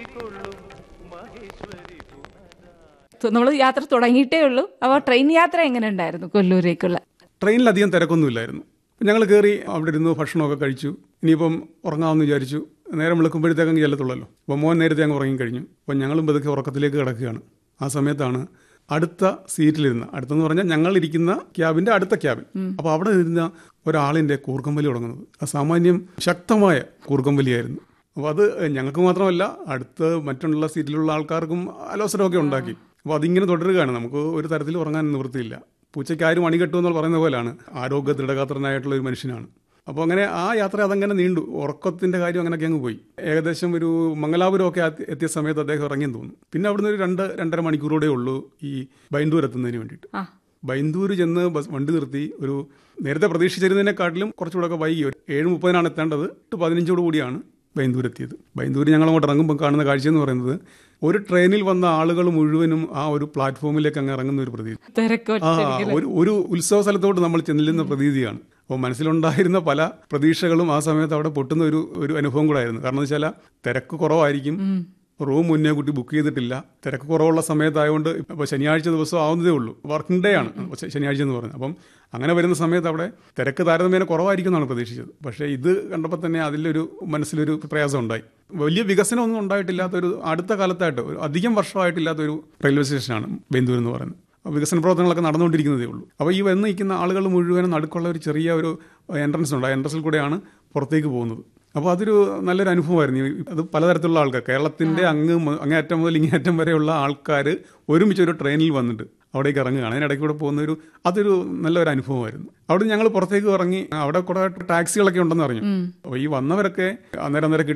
നമ്മൾ യാത്ര തുടങ്ങിയിട്ടേ ഉള്ളൂ അപ്പോൾ ട്രെയിൻ യാത്ര എങ്ങനെ ഉണ്ടായിരുന്നു കൊല്ലൂരേക്കുള്ള ട്രെയിനിൽ അധികം തിരക്കൊന്നുമില്ലായിരുന്നു ഞങ്ങൾ കയറി അവിടെ ഇരുന്ന് ഭക്ഷണമൊക്കെ കഴിച്ചു ഇനിയിപ്പം ഉറങ്ങാമെന്ന് വിചാരിച്ചു നേരം വിളിക്കുമ്പോഴത്തേക്കും അങ്ങ് ചെല്ലത്തുള്ളല്ലോ അപ്പോൾ മോൻ നേരത്തെ അങ്ങ് ഉറങ്ങിക്കഴിഞ്ഞു അപ്പോൾ ഞങ്ങളും പതുക്കെ ഉറക്കത്തിലേക്ക് കിടക്കുകയാണ് ആ സമയത്താണ് അടുത്ത സീറ്റിലിരുന്ന അടുത്തെന്ന് പറഞ്ഞാൽ ഞങ്ങൾ ഇരിക്കുന്ന ക്യാബിന്റെ അടുത്ത ക്യാബിൻ അപ്പോൾ അവിടെ ഇരുന്ന ഒരാളിന്റെ കൂർക്കമ്പലി തുടങ്ങുന്നത് അസാമാന്യം ശക്തമായ കൂർക്കമ്പലിയായിരുന്നു അപ്പോൾ അത് ഞങ്ങൾക്ക് മാത്രമല്ല അടുത്ത് മറ്റുള്ള സീറ്റിലുള്ള ആൾക്കാർക്കും അലോസരമൊക്കെ ഉണ്ടാക്കി അപ്പോൾ അതിങ്ങനെ തുടരുകയാണ് നമുക്ക് ഒരു തരത്തിൽ ഉറങ്ങാൻ നിവൃത്തിയില്ല പൂച്ചയ്ക്ക് ആരും അണികെട്ടു എന്ന് പറയുന്ന പോലെയാണ് ആരോഗ്യ ദൃഢഗാത്രനായിട്ടുള്ള ഒരു മനുഷ്യനാണ് അപ്പോൾ അങ്ങനെ ആ യാത്ര അതങ്ങനെ നീണ്ടു ഉറക്കത്തിന്റെ കാര്യം അങ്ങനെയൊക്കെ അങ്ങ് പോയി ഏകദേശം ഒരു മംഗലാപുരം ഒക്കെ ആത്തി- എത്തിയ സമയത്ത് അദ്ദേഹം ഇറങ്ങിയെന്ന് തോന്നുന്നു പിന്നെ അവിടുന്ന് ഒരു രണ്ട് രണ്ടര മണിക്കൂറൂടെ ഉള്ളൂ ഈ ബൈന്ദൂർ എത്തുന്നതിന് വേണ്ടിയിട്ട് ആ ബൈന്ദൂർ ചെന്ന് ബസ് വണ്ടി നിർത്തി ഒരു നേരത്തെ പ്രതീക്ഷിച്ചിരുന്നതിനെക്കാട്ടിലും കുറച്ചുകൂടെ ഒക്കെ വൈകി ഒരു ഏഴ് മുപ്പതിനാണ് എത്തേണ്ടത് എട്ട് പതിനഞ്ചോട് കൂടിയാണ് ബൈന്ദൂർ എത്തിയത് ബൈന്ദൂർ ഞങ്ങൾ അങ്ങോട്ട് ഇറങ്ങുമ്പോൾ കാണുന്ന കാഴ്ച എന്ന് പറയുന്നത് ഒരു ട്രെയിനിൽ വന്ന ആളുകൾ മുഴുവനും ആ ഒരു പ്ലാറ്റ്ഫോമിലേക്ക് അങ്ങ് ഇറങ്ങുന്ന ഒരു പ്രതീതി ആ തിരക്കൊറ്റ ഒരു ഒരു ഉത്സവ സ്ഥലത്തോട്ട് നമ്മൾ ചെല്ലുന്ന പ്രതീതിയാണ് അപ്പോൾ മനസ്സിലുണ്ടായിരുന്ന പല പ്രതീക്ഷകളും ആ സമയത്ത് അവിടെ പൊട്ടുന്ന ഒരു ഒരു അനുഭവം കൂടായിരുന്നു കാരണം എന്ന് വെച്ചാൽ തിരക്ക് കുറവായിരിക്കും റൂം മുന്നേ കുട്ടി ബുക്ക് ചെയ്തിട്ടില്ല തിരക്ക് കുറവുള്ള സമയത്തായതുകൊണ്ട് ഇപ്പോൾ ശനിയാഴ്ച ദിവസം ആവുന്നതേ ഉള്ളൂ വർക്കിംഗ് ഡേ ആണ് ശ- ശനിയാഴ്ച എന്ന് പറയുന്നത് അപ്പം അങ്ങനെ വരുന്ന സമയത്ത് അവിടെ തിരക്ക് താരതമ്യേന കുറവായിരിക്കും എന്നാണ് പ്രതീക്ഷിച്ചത് പക്ഷേ ഇത് കണ്ടപ്പോൾ തന്നെ അതിലൊരു മനസ്സിലൊരു പ്രയാസം ഉണ്ടായി വലിയ വികസനമൊന്നും ഉണ്ടായിട്ടില്ലാത്തൊരു അടുത്ത കാലത്തായിട്ട് ഒരു അധികം വർഷമായിട്ടില്ലാത്തൊരു റെയിൽവേ സ്റ്റേഷനാണ് ബെന്തൂർ എന്ന് പറയുന്നത് വികസന പ്രവർത്തനങ്ങളൊക്കെ നടന്നുകൊണ്ടിരിക്കുന്നതേ ഉള്ളൂ അപ്പോൾ ഈ വന്ന് നിൽക്കുന്ന ആളുകൾ മുഴുവനും നടുക്കുള്ള ഒരു ചെറിയ ഒരു എൻട്രൻസ് ഉണ്ട് ആ എൻട്രൻസിൽ കൂടെയാണ് പുറത്തേക്ക് പോകുന്നത് അപ്പോൾ അതൊരു നല്ലൊരു അനുഭവമായിരുന്നു ഈ- അത് പലതരത്തിലുള്ള ആൾക്കാർ കേരളത്തിന്റെ അങ്ങ് മു- അങ്ങേയറ്റം മുതൽ ഇങ്ങേയറ്റം വരെയുള്ള ആൾക്കാർ ഒരുമിച്ച് ഒരു ട്രെയിനിൽ വന്നിട്ട് അവിടേക്ക് ഇറങ്ങുകയാണ് അതിനിടയ്ക്ക് കൂടെ പോകുന്ന ഒരു അതൊരു നല്ലൊരു അനുഭവമായിരുന്നു അവിടെ ഞങ്ങൾ പുറത്തേക്ക് ഇറങ്ങി അവിടെ കുറെ ടാക്സികളൊക്കെ ഉണ്ടെന്ന് അറിഞ്ഞു അപ്പോൾ ഈ വന്നവരൊക്കെ അന്നേരം അന്നേരം